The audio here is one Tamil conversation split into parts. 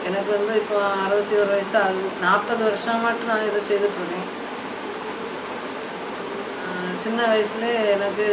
எனக்கு வந்து இப்போ அறுபத்தி ஒரு வயசு ஆகுது நாற்பது வருஷமாட்டு நான் இதை செய்துட்ருக்கேன் சின்ன வயசுலேயே எனக்கு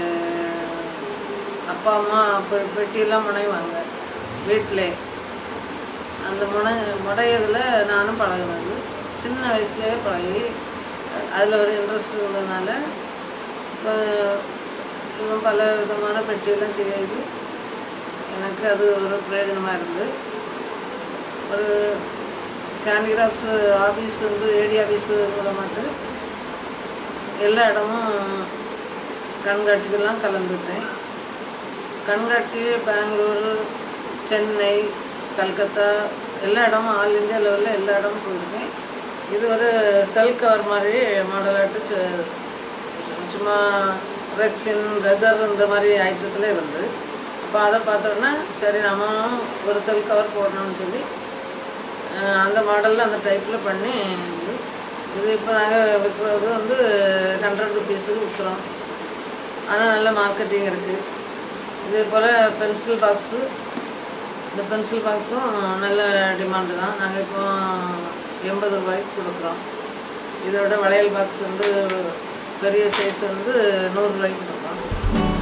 அப்பா அம்மா பெ- பெட்டியெல்லாம் முனைவாங்க வீட்டிலே அந்த முனை முடையதில் நானும் பழகினது சின்ன வயசுலேயே பழகி அதில் ஒரு இன்ட்ரெஸ்ட் இருந்ததுனால இப்போ இன்னும் பல விதமான பெட்டியெல்லாம் செய்யுது எனக்கு அது ஒரு பிரயோஜனமாக இருந்து ஒரு ஹேண்டிகிராஃப்ட்ஸு ஆஃபீஸ் வந்து ஏடி ஆஃபீஸு மூலமாட்டு எல்லா இடமும் கண்காட்சிகள்லாம் கலந்துட்டேன் கண்காட்சி பெங்களூர் சென்னை கல்கத்தா எல்லா இடமும் ஆல் இந்தியா லெவலில் எல்லா இடமும் போயிருக்கேன் இது ஒரு செல் கவர் மாதிரி மாடலாட்டு சு- சும்மா ரெக்ஸின் லெதர் இந்த மாதிரி ஐட்டத்தில் இருந்து அப்போ அதை பார்த்தோன்னா சரி நம்மளும் ஒரு செல் கவர் போடணும்னு சொல்லி அஹ், அந்த மாடலில் அந்த டைப்பில் பண்ணி இது இது இப்போ நாங்கள் விற்கிறது வந்து ஹண்ட்ரட் ருபீஸுக்கு விற்கிறோம் ஆனால் நல்ல மார்க்கெட்டிங் இருக்குது இதே போல் பென்சில் பாக்ஸு இந்த பென்சில் பாக்ஸும் நல்ல டிமாண்டு தான் நாங்கள் இப்போ எண்பது ரூபாய்க்கு கொடுக்குறோம் இதோட வளையல் பாக்ஸ் வந்து பெரிய சைஸ் வந்து நூறுரூவாய்க்கு கொடுக்குறோம்